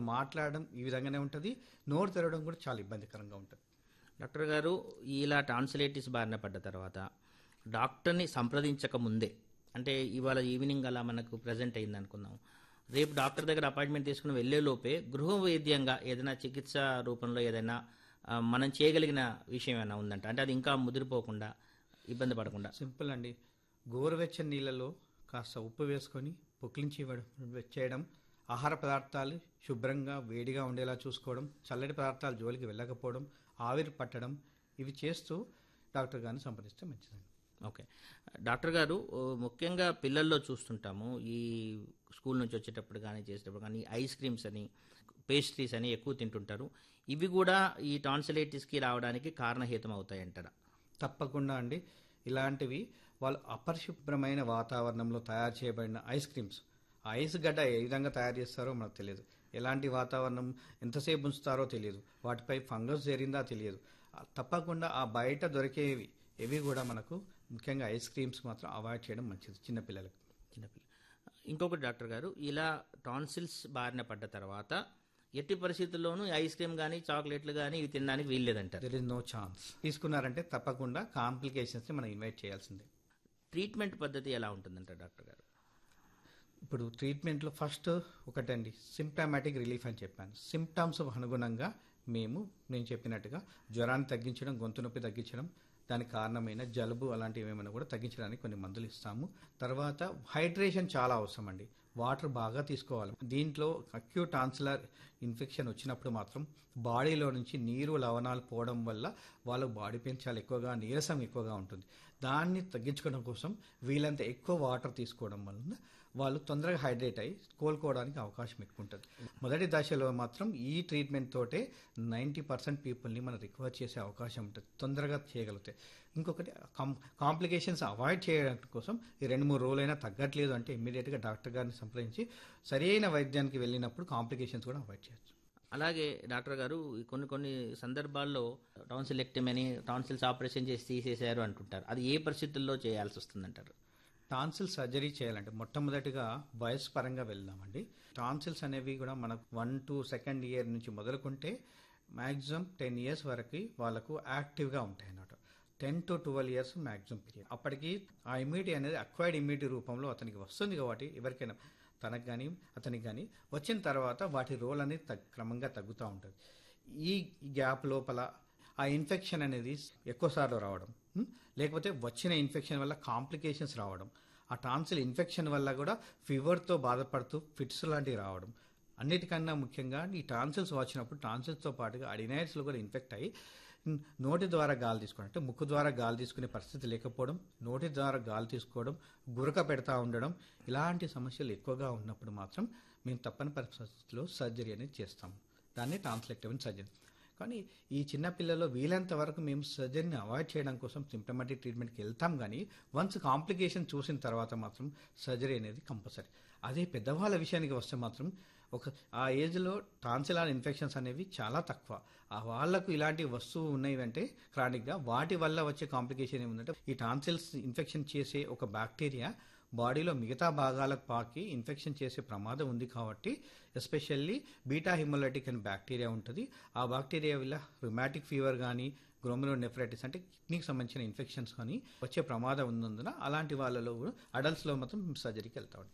మాట్లాడడం ఈ విధంగానే ఉంటుంది నోరు తెరవడం కూడా చాలా ఇబ్బందికరంగా ఉంటుంది డాక్టర్ గారు ఇలా టాన్సిలైటిస్ బారిన పడ్డ తర్వాత డాక్టర్ని సంప్రదించక ముందే అంటే ఇవాళ ఈవినింగ్ అలా మనకు ప్రజెంట్ అయింది అనుకుందాం రేపు డాక్టర్ దగ్గర అపాయింట్మెంట్ తీసుకుని వెళ్లే లోపే గృహ వైద్యంగా ఏదైనా చికిత్స రూపంలో ఏదైనా ఆ, మనం చేయగలిగిన విషయం ఏమైనా ఉందంట అంటే అది ఇంకా ముదిరిపోకుండా ఇబ్బంది పడకుండా సింపుల్ అండి గోరువెచ్చని నీళ్ళలో కాస్త ఉప్పు వేసుకొని పుక్లించి ఇవ్వడం చేయడం ఆహార పదార్థాలు శుభ్రంగా వేడిగా ఉండేలా చూసుకోవడం చల్లటి పదార్థాలు జోలికి వెళ్ళకపోవడం ఆవిరి పట్టడం ఇవి చేస్తూ డాక్టర్ గారిని సంప్రదిస్తే మంచిదండి ఓకే డాక్టర్ గారు ఓ, ముఖ్యంగా పిల్లల్లో చూస్తుంటాము ఈ స్కూల్ నుంచి వచ్చేటప్పుడు కానీ చేసేటప్పుడు కానీ ఐస్ క్రీమ్స్ అని పేస్ట్రీస్ అని ఎక్కువ తింటుంటారు ఇవి కూడా ఈ టాన్సిలైటిస్కి రావడానికి కారణహేతం అవుతాయంటారా తప్పకుండా అండి ఇలాంటివి వాళ్ళు అపరిశుభ్రమైన వాతావరణంలో తయారు చేయబడిన ఐస్ క్రీమ్స్ ఆ ఐస్ గడ్డ ఏ విధంగా తయారు చేస్తారో మనకు తెలియదు ఎలాంటి వాతావరణం ఎంతసేపు ఉంచుతారో తెలియదు వాటిపై ఫంగస్ చేరిందా తెలియదు ఆ తప్పకుండా ఆ బయట దొరికేవి ఇవి కూడా మనకు ముఖ్యంగా ఐస్ క్రీమ్స్ మాత్రం అవాయిడ్ చేయడం మంచిది చిన్నపిల్లలకు చిన్నపిల్ల ఇంకొకటి డాక్టర్ గారు ఇలా టాన్సిల్స్ బారిన పడ్డ తర్వాత ఎట్టి పరిస్థితుల్లోనూ ఈ ఐస్ క్రీమ్ కానీ చాక్లెట్లు కానీ ఇవి తినడానికి వీల్లేదంటారు దెర్ ఇస్ నో ఛాన్స్ తీసుకున్నారంటే తప్పకుండా కాంప్లికేషన్స్ని మనం ఇన్వైట్ చేయాల్సిందే ట్రీట్మెంట్ పద్ధతి ఎలా ఉంటుందంటారు డాక్టర్ గారు ఇప్పుడు ట్రీట్మెంట్లో ఫస్ట్ ఒకటండి సిమ్టమాటిక్ రిలీఫ్ అని చెప్పాను సిమ్టమ్స్ అనుగుణంగా మేము నేను చెప్పినట్టుగా జ్వరాన్ని తగ్గించడం గొంతు నొప్పి తగ్గించడం దానికి కారణమైన జలుబు అలాంటివి ఏమైనా కూడా తగ్గించడానికి కొన్ని మందులు ఇస్తాము తర్వాత హైడ్రేషన్ చాలా అవసరం అండి వాటర్ బాగా తీసుకోవాలి దీంట్లో అక్యూట్ ఆన్సిలర్ ఇన్ఫెక్షన్ వచ్చినప్పుడు మాత్రం బాడీలో నుంచి నీరు లవణాలు పోవడం వల్ల వాళ్ళ బాడీ పెయిన్ చాలా ఎక్కువగా నీరసం ఎక్కువగా ఉంటుంది దాన్ని తగ్గించుకోవడం కోసం వీలంత ఎక్కువ వాటర్ తీసుకోవడం వలన వాళ్ళు తొందరగా హైడ్రేట్ అయ్యి కోలుకోవడానికి అవకాశం ఎక్కువ ఉంటుంది మొదటి దశలో మాత్రం ఈ ట్రీట్మెంట్ తోటే నైంటీ పర్సెంట్ పీపుల్ని మనం రికవర్ చేసే అవకాశం ఉంటుంది తొందరగా చేయగలుగుతాయి ఇంకొకటి కాంప్లికేషన్స్ అవాయిడ్ చేయడం కోసం ఈ రెండు మూడు రోజులైనా తగ్గట్లేదు అంటే ఇమ్మీడియట్గా డాక్టర్ గారిని సంప్రదించి సరైన వైద్యానికి వెళ్ళినప్పుడు కాంప్లికేషన్స్ కూడా అవాయిడ్ చేయొచ్చు అలాగే డాక్టర్ గారు ఈ కొన్ని కొన్ని సందర్భాల్లో టాన్సిలెక్టమీ అని టాన్సిల్స్ ఆపరేషన్ చేసి తీసేశారు అంటుంటారు అది ఏ పరిస్థితుల్లో చేయాల్సి వస్తుందంటారు టాన్సిల్ సర్జరీ చేయాలంటే మొట్టమొదటిగా వయసు పరంగా వెళ్దామండి టాన్సిల్స్ అనేవి కూడా మనకు వన్ టు సెకండ్ ఇయర్ నుంచి మొదలుకుంటే మ్యాక్సిమం టెన్ ఇయర్స్ వరకు వాళ్ళకు యాక్టివ్గా ఉంటాయి అన్నమాట ten to twelve years maximum period అప్పటికి ఆ ఇమ్యూనిటీ అనేది అక్వైర్డ్ ఇమ్యూనిటీ రూపంలో అతనికి వస్తుంది కాబట్టి ఎవరికైనా తనకు కానీ అతనికి కానీ వచ్చిన తర్వాత వాటి రోల్ అనేది తగ్- క్రమంగా తగ్గుతూ ఉంటుంది ఈ గ్యాప్ లోపల ఆ ఇన్ఫెక్షన్ అనేది ఎక్కువసార్లు రావడం ఉం? లేకపోతే వచ్చిన ఇన్ఫెక్షన్ వల్ల కాంప్లికేషన్స్ రావడం ఆ టాన్సిల్ ఇన్ఫెక్షన్ వల్ల కూడా ఫీవర్తో బాధపడుతూ ఫిట్స్ లాంటివి రావడం అన్నిటికన్నా ముఖ్యంగా ఈ టాన్సిల్స్ వచ్చినప్పుడు టాన్సిల్స్తో పాటుగా అడినైడ్స్లో కూడా ఇన్ఫెక్ట్ అయ్యి ఉం, నోటి ద్వారా గాలి తీసుకోవడం అంటే ముక్కు ద్వారా గాలి తీసుకునే పరిస్థితి లేకపోవడం నోటి ద్వారా గాలి తీసుకోవడం గురక పెడతా ఉండడం ఇలాంటి సమస్యలు ఎక్కువగా ఉన్నప్పుడు మాత్రం మేము తప్పని పరిస్థితుల్లో సర్జరీ అనేది చేస్తాము దాన్ని టాన్సిలెక్టమీ సర్జరీ కానీ ఈ చిన్న పిల్లల్లో వీలైనంత వరకు మేము సర్జరీని అవాయిడ్ చేయడం కోసం సిమ్టమాటిక్ ట్రీట్మెంట్కి వెళ్తాం కానీ వన్స్ కాంప్లికేషన్ చూసిన తర్వాత మాత్రం సర్జరీ అనేది కంపల్సరీ అదే పెద్దవాళ్ళ విషయానికి వస్తే మాత్రం ఒక ఆ ఏజ్లో టాన్సిలార్ ఇన్ఫెక్షన్స్ అనేవి చాలా తక్కువ ఆ వాళ్ళకు ఇలాంటి వస్తువు ఉన్నాయి అంటే క్రానిక్గా వాటి వల్ల వచ్చే కాంప్లికేషన్ ఏముందంటే ఈ టాన్సిల్స్ ఇన్ఫెక్షన్ చేసే ఒక బ్యాక్టీరియా బాడీలో మిగతా భాగాలకు పాకి ఇన్ఫెక్షన్ చేసే ప్రమాదం ఉంది కాబట్టి ఎస్పెషల్లీ బీటా హిమోలైటిక్ అనే బ్యాక్టీరియా ఉంటుంది ఆ బ్యాక్టీరియా వల్ల రుమాటిక్ ఫీవర్ కానీ గ్రోమిలో నెఫ్రైటిస్ అంటే కిడ్నీకి సంబంధించిన ఇన్ఫెక్షన్స్ కానీ వచ్చే ప్రమాదం ఉన్నందున అలాంటి వాళ్ళలో అడల్ట్స్లో మాత్రం సర్జరీకి వెళ్తాం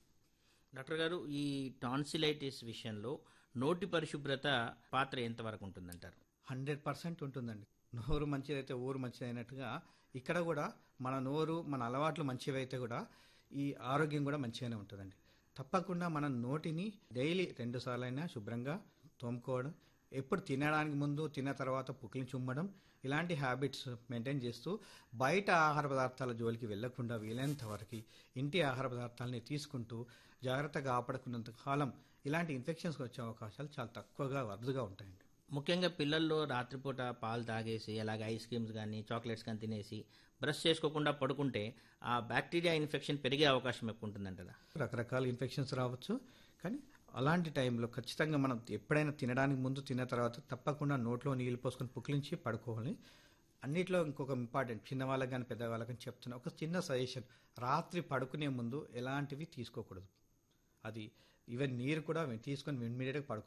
డాక్టర్ గారు ఈ టాన్సిలైటిస్ విషయంలో నోటి పరిశుభ్రత పాత్ర ఎంతవరకు ఉంటుందంటారు హండ్రెడ్ పర్సెంట్ ఉంటుందండి నోరు మంచిదైతే ఊరు మంచిది అయినట్టుగా ఇక్కడ కూడా మన నోరు మన అలవాట్లు మంచివైతే కూడా ఈ ఆరోగ్యం కూడా మంచిగానే ఉంటుందండి తప్పకుండా మన నోటిని డైలీ రెండు సార్లైనా శుభ్రంగా తోముకోవడం ఎప్పుడు తినడానికి ముందు తిన్న తర్వాత పుక్కిని చుమ్మడం ఇలాంటి హ్యాబిట్స్ మెయింటైన్ చేస్తూ బయట ఆహార పదార్థాల జోలికి వెళ్లకుండా వీలైనంత వరకు ఇంటి ఆహార పదార్థాలని తీసుకుంటూ జాగ్రత్తగా ఆపడకున్నంత కాలం ఇలాంటి ఇన్ఫెక్షన్స్ వచ్చే అవకాశాలు చాలా తక్కువగా అరుదుగా ఉంటాయండి ముఖ్యంగా పిల్లల్లో రాత్రిపూట పాలు తాగేసి అలాగే ఐస్ క్రీమ్స్ కానీ చాక్లెట్స్ కానీ తినేసి బ్రష్ చేసుకోకుండా పడుకుంటే ఆ బ్యాక్టీరియా ఇన్ఫెక్షన్ పెరిగే అవకాశం ఎక్కువ ఉంటుందంటారా రకరకాల ఇన్ఫెక్షన్స్ రావచ్చు కానీ అలాంటి టైంలో ఖచ్చితంగా మనం ఎప్పుడైనా తినడానికి ముందు తిన్న తర్వాత తప్పకుండా నోట్లో నీళ్ళు పోసుకొని పుక్లించి పడుకోవాలి అన్నిట్లో ఇంకొక ఇంపార్టెంట్ చిన్నవాళ్ళకి కానీ పెద్దవాళ్ళకి కానీ చెప్తున్నా ఒక చిన్న సజెషన్ రాత్రి పడుకునే ముందు ఎలాంటివి తీసుకోకూడదు అది ఈవెన్ నీరు కూడా తీసుకొని ఇమ్మీడియట్గా పడుకో